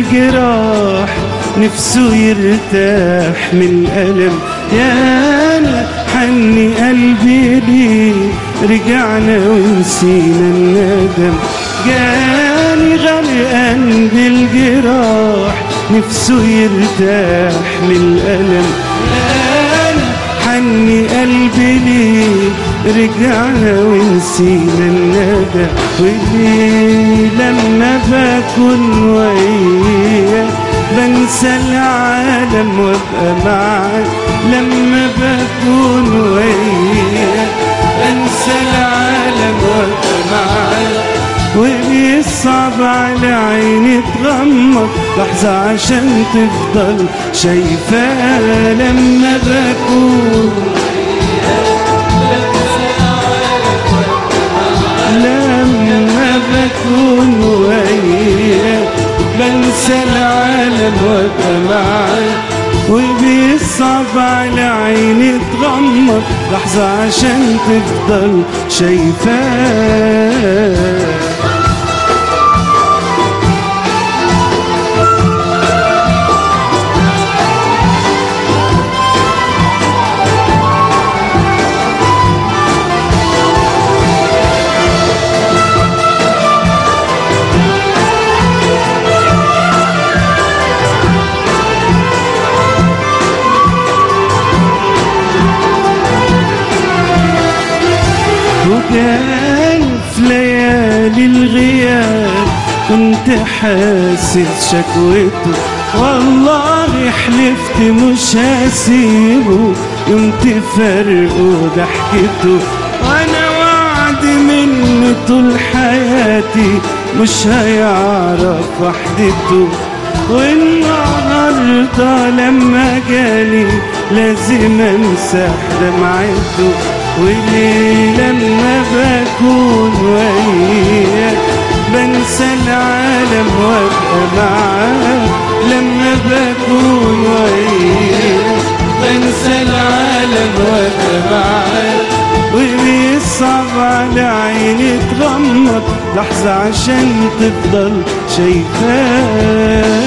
بالجراح نفسه يرتاح من الألم يا أنا حني قلبي ليه رجعنا ونسينا الندم جاني غرقان بالجراح نفسه يرتاح من الألم يا أنا حني قلبي ليه رجعنا ونسينا الندى وليه لما بكون وياك بنسى العالم وابقى معاك لما بكون وياك بنسى العالم وابقى معاك وبيصعب على عيني تغمض لحظة عشان تفضل شايفاه لما بكون لما بكون وياك بنسى العالم وابقى معاك وبيصعب على عيني تغمض لحظة عشان تفضل شايفاك وكان في ليالي الغياب كنت حاسس شكوته والله حلفت مش هسيبه يوم تفرقوا ضحكته وانا وعد مني طول حياتي مش هيعرف وحدته والنهارده لما جالي لازم امسح دمعته وليه لما بكون وياك بنسى العالم وابقى معاك لما بكون وياك بنسى العالم وابقى معاك وبيصعب على عيني تغمض لحظة عشان تفضل شايفاك